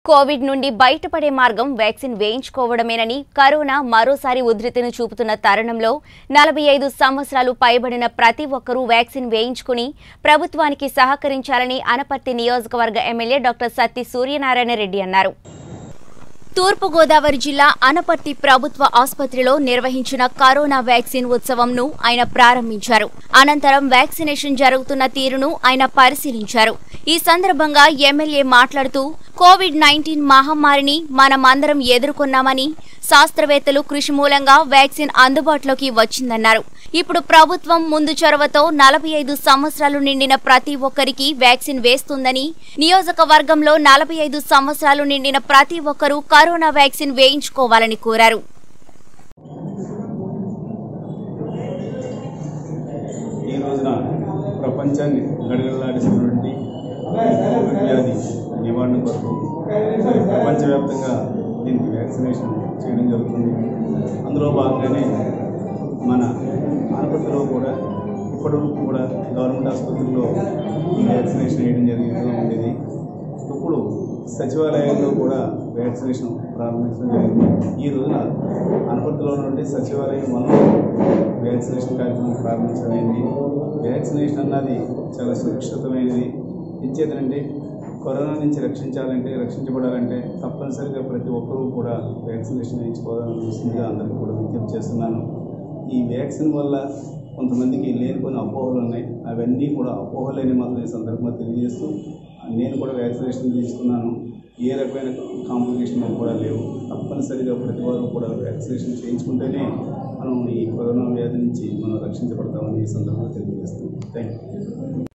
Covid నుండి బయటపడే మార్గం వ్యాక్సిన్ వేయించుకోవడమేనని కరోనా మరోసారి ఉధృతిని చూపుతున్న తరుణంలో నలభై ఐదు సంవత్సరాలు పైబడిన ప్రతి ఒక్కరూ వ్యాక్సిన్ వేయించుకుని ప్రభుత్వానికి సహకరించాలని అనపర్తి నియోజకవర్గ ఎమ్మెల్యే డాక్టర్ సత్తి సూర్యనారాయణ రెడ్డి అన్నారు తూర్పుగోదావరి జిల్లా అనపర్తి ప్రభుత్వ ఆసుపత్రిలో నిర్వహించిన కరోనా వ్యాక్సిన్ ఉత్సవంను ఆయన ప్రారంభించారు అనంతరం వ్యాక్సినేషన్ జరుగుతున్న తీరును ఆయన పరిశీలించారు ఈ సందర్భంగా ఎమ్మెల్యే మాట్లాడుతూ కోవిడ్ నైన్టీన్ మహమ్మారిని మనమందరం ఎదుర్కొన్నామని శాస్త్రవేత్తలు కృషి మూలంగా వ్యాక్సిన్ అందుబాటులోకి వచ్చిందన్నారు ఇప్పుడు ప్రభుత్వం ముందు చొరవతో నలభై ఐదు సంవత్సరాలు నిండిన ప్రతి ఒక్కరికి వ్యాక్సిన్ వేస్తుందని నియోజకవర్గంలో నలభై ఐదు సంవత్సరాలు నిండిన ప్రతి ఒక్కరూ కరోనా వ్యాక్సిన్ వేయించుకోవాలని కోరారు ఈ రోజున ప్రపంచాన్ని గడగడలాడిస్తున్నటువంటి కోవిడ్ వ్యాధి నివారణ కొరకు ప్రపంచవ్యాప్తంగా దీనికి వ్యాక్సినేషన్ చేయడం జరుగుతుంది అందులో భాగంగానే మన ఆనపర్తిలో కూడా ఇప్పటివరకు కూడా గవర్నమెంట్ ఆసుపత్రుల్లో ఈ వ్యాక్సినేషన్ వేయడం జరిగింది ఉండేది ఇప్పుడు సచివాలయాల్లో కూడా వ్యాక్సినేషన్ ప్రారంభించడం జరిగింది ఈ రోజున అనపర్తిలో నుండి సచివాలయం వల్ల వ్యాక్సినేషన్ కార్యక్రమం ప్రారంభించడమైంది వ్యాక్సినేషన్ అన్నది చాలా సురక్షితమైనది ఇచ్చేదంటే కరోనా నుంచి రక్షించాలంటే రక్షించబడాలంటే తప్పనిసరిగా ప్రతి ఒక్కరూ కూడా వ్యాక్సినేషన్ వేయించుకోవాలని చూస్తుందిగా అందరికీ కూడా విజ్ఞప్తి చేస్తున్నాను ఈ వ్యాక్సిన్ వల్ల కొంతమందికి లేనిపోయిన అపోహలు ఉన్నాయి అవన్నీ కూడా అపోహలేని మాత్రం ఈ సందర్భంగా తెలియజేస్తూ నేను కూడా వ్యాక్సినేషన్ తీసుకున్నాను ఏ రకమైన కాంప్లికేషన్ కూడా లేవు తప్పనిసరిగా ప్రతి వారు కూడా వ్యాక్సినేషన్ చేయించుకుంటేనే మనం ఈ కరోనా వ్యాధి నుంచి మనం రక్షించబడతామని ఈ సందర్భంగా తెలియజేస్తున్నాం థ్యాంక్ యూ